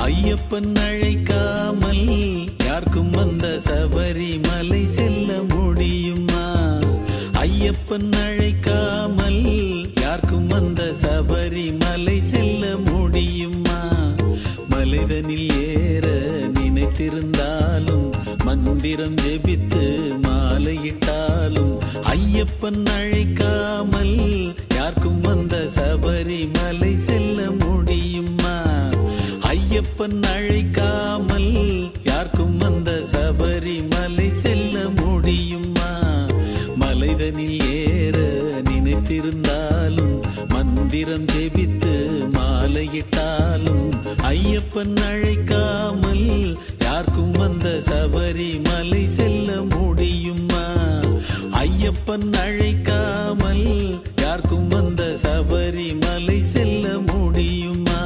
ஐயப்பன் அழைக்காமல் யாருக்கும் அந்த சபரிமலை செல்ல முடியுமா ஐயப்பன் அழைக்காமல் யாருக்கும் அந்த சபரிமலை செல்ல முடியுமா மலைதனில் ஏற நினைத்திருந்தாலும் மந்திரம் ஜெபித்து மாலையிட்டாலும் ஐயப்பன் அழைக்காமல் யாருக்கும் அந்த சபரிமலை செல்ல முடியுமா ஐயப்பன் அழைக்காமல் யாருக்கும் அந்த சபரிமலை செல்ல முடியுமா மலைதனில் ஏற நினைத்திருந்தாலும் மந்திரம் ஜெபித்து மாலையிட்டாலும் ஐயப்பன் அழைக்காமல் யாருக்கும் அந்த சபரிமலை செல்ல முடியுமா ஐயப்பன் அழைக்காமல் யாருக்கும் அந்த சபரிமலை செல்ல முடியுமா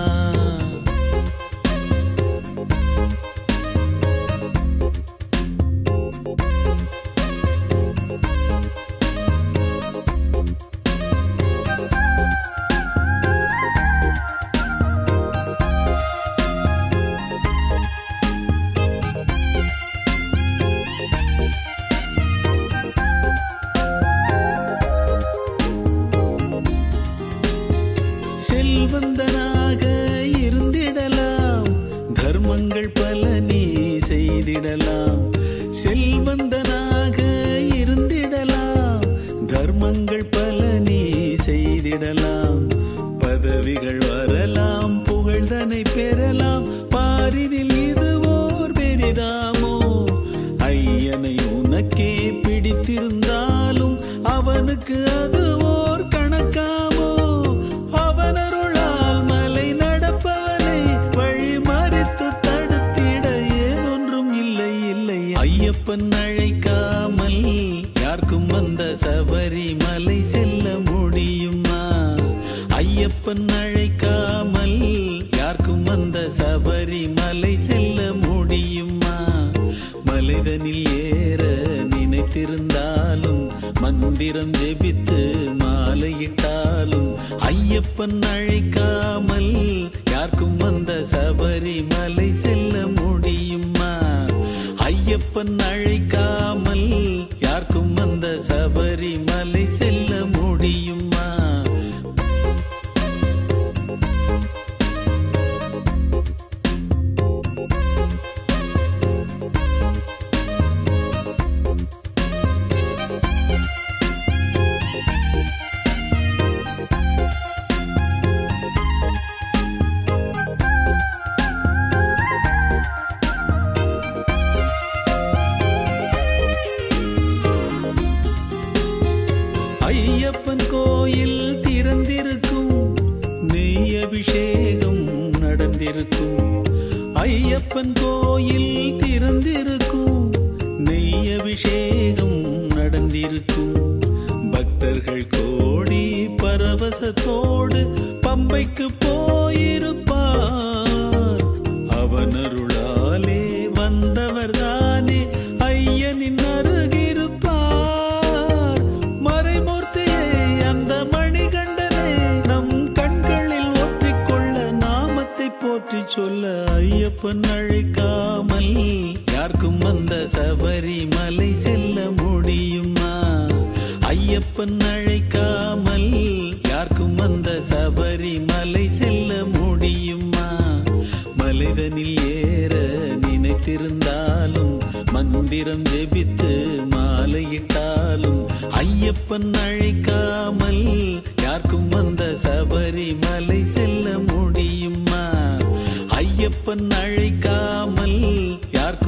செல்வந்தனாக இருந்திடலாம் தர்மங்கள் பல நீ செய்திடலாம் செல்வந்தனாக இருந்திடலாம் தர்மங்கள் பல நீ செய்திடலாம் பதவிகள் வரலாம் புகழ்தனை பெறலாம் பாரினில் இது ஓர் பெரிதாமோ ஐயனை உனக்கே பிடித்திருந்தாலும் அவனுக்கு அது ஓர் கணக்காமோ அவனருளால் மலை நடப்பவனை வழி மறித்து தடுத்திட ஏதொன்றும் இல்லை இல்லை ஐயப்பன் அழைக்காமல் யாருக்கும் அந்த சபரிமலை செல்ல முடியுமா ஐயப்பன் அழைக்காமல் யாருக்கும் அந்த சபரிமலை செல்ல முடியுமா மலைதனில் ஏற நினைத்திருந்தாலும் மந்திரம் ஜெபித்து மாலையிட்டாலும் ஐயப்பன் அழைக்காமல் யாருக்கும் அந்த சபரிமலை செல்ல முடியுமா ஐயப்பன் அழைக்காமல் யாருக்கும் அந்த சபரிமலை செல்ல முடியுமா ஐயப்பன் கோயில் திறந்திருக்கும் நெய் அபிஷேகம் நடந்திருக்கும் ஐயப்பன் கோயில் திறந்திருக்கும் நெய் அபிஷேகம் நடந்திருக்கும் பக்தர்கள் கோடி பரவசத்தோடு பம்பைக்கு போயிருப்பார் அவன் அருளாலே வந்தவர்தானே ஐயனின் அருகிருப்பார் மறைமூர்த்தியை அந்த மணிகண்டனை நம் கண்களில் ஒற்றிக்கொள்ள நாமத்தை போற்றி சொல்ல ஐயப்பன் அழைக்காமல் யாருக்கும் அந்த சபரிமலை செல்ல முடியுமா ஐயப்பன் அழைக்காமல் யாருக்கும் அந்த சபரிமலை செல்ல முடியுமா மலைதனில் ஏற நினைத்திருந்தாலும் மந்திரம் ஜெபித்து மாலையிட்டாலும் ஐயப்பன் அழைக்காமல் யாருக்கும் அந்த சபரிமலை செல்ல முடியுமா ஐயப்பன் அழைக்காமல் யாருக்கும்